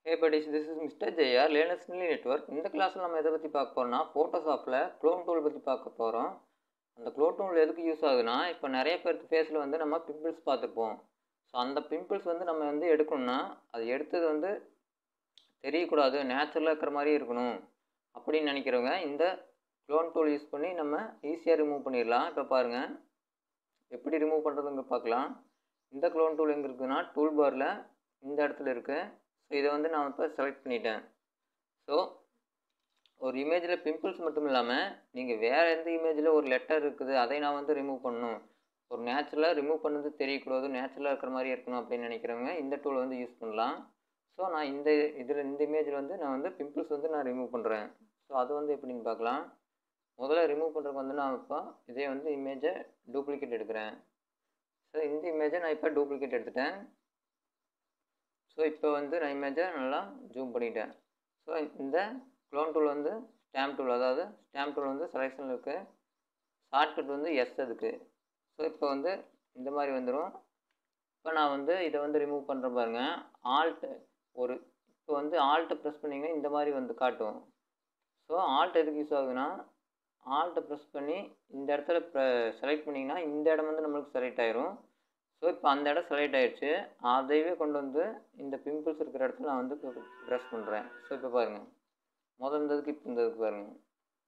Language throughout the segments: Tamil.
hey buddies this is mister Jaya learners நிலி நெட்ஒர்க் இந்த கிளாஸில் நம்ம எதை பற்றி பார்க்க போகிறோம்னா ஃபோட்டோஷாப்பில் க்ளோன் டூல் பற்றி பார்க்க போகிறோம் அந்த க்ளோன் டூல் எதுக்கு யூஸ் ஆகுதுன்னா இப்போ நிறைய பேருக்கு ஃபேஸில் வந்து நம்ம பிம்பிள்ஸ் பார்த்துருப்போம் ஸோ அந்த பிம்பிள்ஸ் வந்து நம்ம வந்து எடுக்கணும்னா அது எடுத்தது வந்து தெரியக்கூடாது நேச்சுரலாக இருக்கிற மாதிரி இருக்கணும் அப்படின்னு நினைக்கிறவங்க இந்த க்ளோன் டூல் யூஸ் பண்ணி நம்ம ஈஸியாக ரிமூவ் பண்ணிடலாம் இப்போ பாருங்கள் எப்படி ரிமூவ் பண்ணுறதுங்க பார்க்கலாம் இந்த க்ளோன் டூல் எங்கே இருக்குதுன்னா டூல் பாரில் இந்த இடத்துல இருக்குது ஸோ இதை வந்து நான் இப்போ செலக்ட் பண்ணிட்டேன் ஸோ ஒரு இமேஜில் பிம்பிள்ஸ் மட்டும் இல்லாமல் நீங்கள் வேறு எந்த இமேஜில் ஒரு லெட்டர் இருக்குது அதை நான் வந்து ரிமூவ் பண்ணணும் ஒரு நேச்சுரலாக ரிமூவ் பண்ணது தெரியக்கூடாது நேச்சுரலாக இருக்கிற மாதிரி இருக்கணும் அப்படின்னு நினைக்கிறவங்க இந்த டூல் வந்து யூஸ் பண்ணலாம் ஸோ நான் இந்த இதில் இந்த இமேஜில் வந்து நான் வந்து பிம்பிள்ஸ் வந்து நான் ரிமூவ் பண்ணுறேன் ஸோ அது வந்து எப்படின்னு பார்க்கலாம் முதல்ல ரிமூவ் பண்ணுறதுக்கு வந்து நான் இப்போ இதே வந்து இமேஜை டூப்ளிகேட் எடுக்கிறேன் ஸோ இந்த இமேஜை நான் இப்போ டூப்ளிகேட் எடுத்துட்டேன் ஸோ இப்போ வந்து நான் இமேஜை நல்லா ஜூம் பண்ணிட்டேன் ஸோ இந்த க்ளோன் டூல் வந்து ஸ்டாம்ப் டூல் அதாவது ஸ்டாம்ப் டூல் வந்து செலெக்ஷனில் இருக்குது ஷார்ட்கட் வந்து எஸ் அதுக்கு ஸோ இப்போ வந்து இந்த மாதிரி வந்துடும் இப்போ நான் வந்து இதை வந்து ரிமூவ் பண்ணுற பாருங்க ஆல்ட்டு ஒரு இப்போ வந்து ஆல்ட்டை ப்ரெஸ் பண்ணிங்கன்னா இந்த மாதிரி வந்து காட்டும் ஸோ ஆல்ட் எதுக்கு யூஸ் ஆகுதுன்னா ஆல்ட்டை ப்ரெஸ் பண்ணி இந்த இடத்துல செலக்ட் பண்ணிங்கன்னா இந்த இடம் வந்து நம்மளுக்கு செலக்ட் ஆயிரும் ஸோ இப்போ அந்த இடம் செலக்ட் ஆகிடுச்சு அதையவே கொண்டு வந்து இந்த பிம்பிள்ஸ் இருக்கிற இடத்துல நான் வந்து ப்ரெஸ் பண்ணுறேன் ஸோ இப்போ பாருங்கள் முதல் இருந்ததுக்கு இப்போ இருந்ததுக்கு பாருங்கள்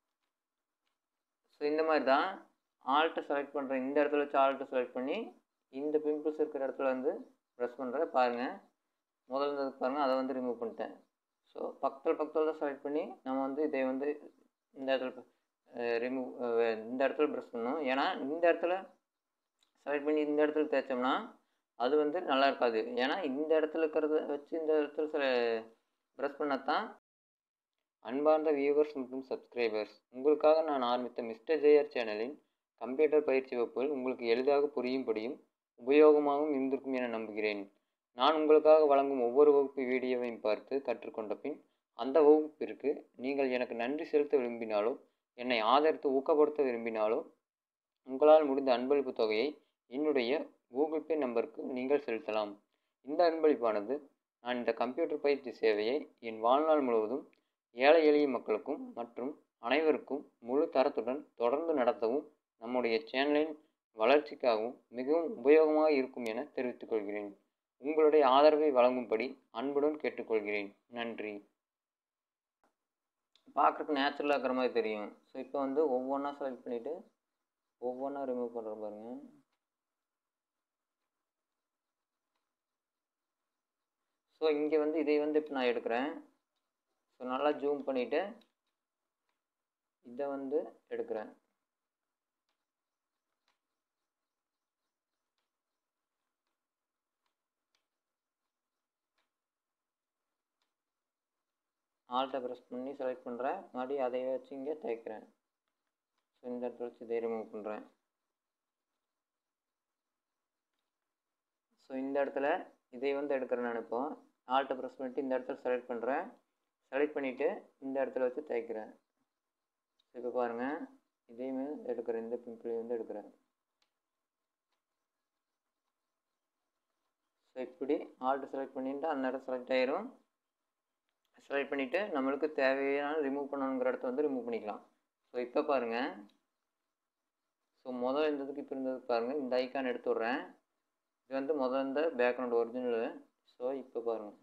ஸோ இந்த மாதிரி தான் ஆல்ட்டை செலக்ட் பண்ணுறேன் இந்த இடத்துல வச்சு ஆல்ட்டை செலக்ட் பண்ணி இந்த பிம்பிள்ஸ் இருக்கிற இடத்துல வந்து ப்ரெஸ் பண்ணுறேன் பாருங்கள் முதல் இருந்ததுக்கு பாருங்கள் அதை வந்து ரிமூவ் பண்ணிட்டேன் ஸோ பக்கத்தில் பக்கத்தில் தான் செலக்ட் பண்ணி நம்ம வந்து இதை வந்து இந்த இடத்துல ரிமூவ் இந்த இடத்துல ப்ரெஸ் பண்ணணும் ஏன்னா இந்த இடத்துல செலக்ட் பண்ணி இந்த இடத்துல தேய்ச்சோம்னா அது வந்து நல்லா இருக்காது ஏன்னா இந்த இடத்துல இருக்கிறத வச்சு இந்த இடத்துல சில ப்ரெஸ் பண்ணால் தான் அன்பார்ந்த வியூவர்ஸ் மற்றும் சப்ஸ்கிரைபர்ஸ் உங்களுக்காக நான் ஆரம்பித்த மிஸ்டர் ஜேஆர் சேனலின் கம்ப்யூட்டர் பயிற்சி வகுப்புகள் உங்களுக்கு எளிதாக புரியும்படியும் உபயோகமாகவும் இருந்திருக்கும் என நம்புகிறேன் நான் உங்களுக்காக வழங்கும் ஒவ்வொரு வகுப்பு வீடியோவையும் பார்த்து கற்றுக்கொண்ட பின் அந்த வகுப்பிற்கு நீங்கள் எனக்கு நன்றி செலுத்த விரும்பினாலோ என்னை ஆதரித்து ஊக்கப்படுத்த விரும்பினாலோ உங்களால் முடிந்த அன்பளிப்பு தொகையை என்னுடைய கூகுள் பே நம்பருக்கு நீங்கள் செலுத்தலாம் இந்த அன்பளிப்பானது நான் இந்த கம்ப்யூட்டர் பயிற்சி சேவையை என் வாழ்நாள் முழுவதும் ஏழை எளிய மக்களுக்கும் மற்றும் அனைவருக்கும் முழு தரத்துடன் தொடர்ந்து நடத்தவும் நம்முடைய சேனலின் வளர்ச்சிக்காகவும் மிகவும் உபயோகமாக இருக்கும் என தெரிவித்துக் கொள்கிறேன் உங்களுடைய ஆதரவை வழங்கும்படி அன்புடன் கேட்டுக்கொள்கிறேன் நன்றி பார்க்குறதுக்கு நேச்சுரலாக இருக்கிற மாதிரி தெரியும் ஸோ இப்போ வந்து ஒவ்வொன்றா செலக்ட் பண்ணிவிட்டு ஒவ்வொன்றா ரிமூவ் பண்ணுற பாருங்க ஸோ இங்கே வந்து இதை வந்து இப்போ நான் எடுக்கிறேன் ஸோ நல்லா ஜூம் பண்ணிவிட்டு இதை வந்து எடுக்கிறேன் ஆல்ட்டை ப்ரெஸ் பண்ணி செலக்ட் பண்ணுறேன் மறுபடியும் அதை வச்சு இங்கே தேய்க்கிறேன் ஸோ இந்த இடத்துல வச்சு இதை ரிமூவ் பண்ணுறேன் ஸோ இந்த இடத்துல இதை வந்து எடுக்கிறேன் நான் இப்போ ஆல்ட்டை ப்ரெஸ் பண்ணிவிட்டு இந்த இடத்துல செலக்ட் பண்ணுறேன் செலக்ட் பண்ணிவிட்டு இந்த இடத்துல வச்சு தேய்க்கிறேன் ஸோ இப்போ பாருங்கள் இதையுமே எடுக்கிறேன் இந்த பிம்பிளையும் வந்து எடுக்கிறேன் ஸோ இப்படி ஆல்ட்டு செலக்ட் பண்ணிட்டு அந்த இடம் செலக்ட் ஆயிரும் செலக்ட் பண்ணிவிட்டு நம்மளுக்கு தேவையான ரிமூவ் பண்ணணுங்கிற இடத்த வந்து ரிமூவ் பண்ணிக்கலாம் ஸோ இப்போ பாருங்கள் ஸோ முதல் இருந்ததுக்கு இப்போ இருந்ததுக்கு பாருங்கள் இந்த ஐக்கான் எடுத்து விட்றேன் இது வந்து முதல் இந்த பேக்ரவுண்ட் ஒரிஜினலு ஸோ இப்போ பாருங்கள்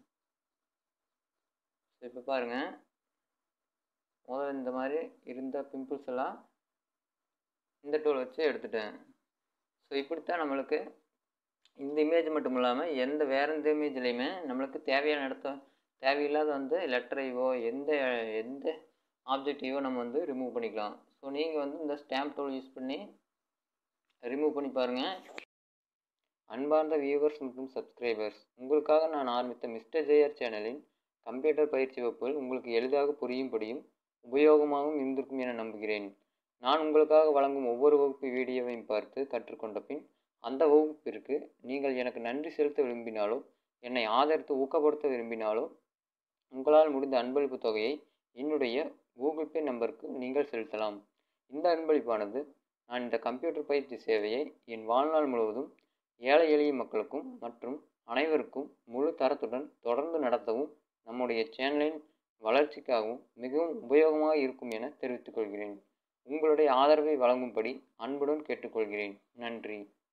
ஸோ இப்போ பாருங்கள் முதல்ல இந்த மாதிரி இருந்த பிம்பிள்ஸ் எல்லாம் இந்த டூல் வச்சு எடுத்துட்டேன் ஸோ இப்படித்தான் நம்மளுக்கு இந்த இமேஜ் மட்டும் இல்லாமல் எந்த வேறு எந்த இமேஜ்லேயுமே நம்மளுக்கு தேவையான இடத்த தேவையில்லாத வந்து லெட்டரைவோ எந்த எந்த ஆப்ஜெக்டைவோ நம்ம வந்து ரிமூவ் பண்ணிக்கலாம் ஸோ நீங்கள் வந்து இந்த ஸ்டாம்ப் டூல் யூஸ் பண்ணி ரிமூவ் பண்ணி பாருங்கள் அன்பார்ந்த வியூவர்ஸ் மற்றும் சப்ஸ்கிரைபர்ஸ் உங்களுக்காக நான் ஆரம்பித்த மிஸ்டர் ஜேஆர் சேனலின் கம்ப்யூட்டர் பயிற்சி வகுப்புகள் உங்களுக்கு எளிதாக புரியும்படியும் உபயோகமாகவும் இருந்திருக்கும் என நம்புகிறேன் நான் உங்களுக்காக வழங்கும் ஒவ்வொரு வகுப்பு வீடியோவையும் பார்த்து கற்றுக்கொண்ட பின் அந்த வகுப்பிற்கு நீங்கள் எனக்கு நன்றி செலுத்த விரும்பினாலோ என்னை ஆதரித்து ஊக்கப்படுத்த விரும்பினாலோ உங்களால் முடிந்த அன்பளிப்பு தொகையை என்னுடைய கூகுள் பே நம்பருக்கு நீங்கள் செலுத்தலாம் இந்த அன்பளிப்பானது நான் இந்த கம்ப்யூட்டர் பயிற்சி சேவையை என் வாழ்நாள் முழுவதும் ஏழை எளிய மக்களுக்கும் மற்றும் அனைவருக்கும் முழு தரத்துடன் தொடர்ந்து நடத்தவும் நம்முடைய சேனலின் வளர்ச்சிக்காகவும் மிகவும் உபயோகமாக இருக்கும் என தெரிவித்துக் கொள்கிறேன் உங்களுடைய ஆதரவை வழங்கும்படி அன்புடன் கேட்டுக்கொள்கிறேன் நன்றி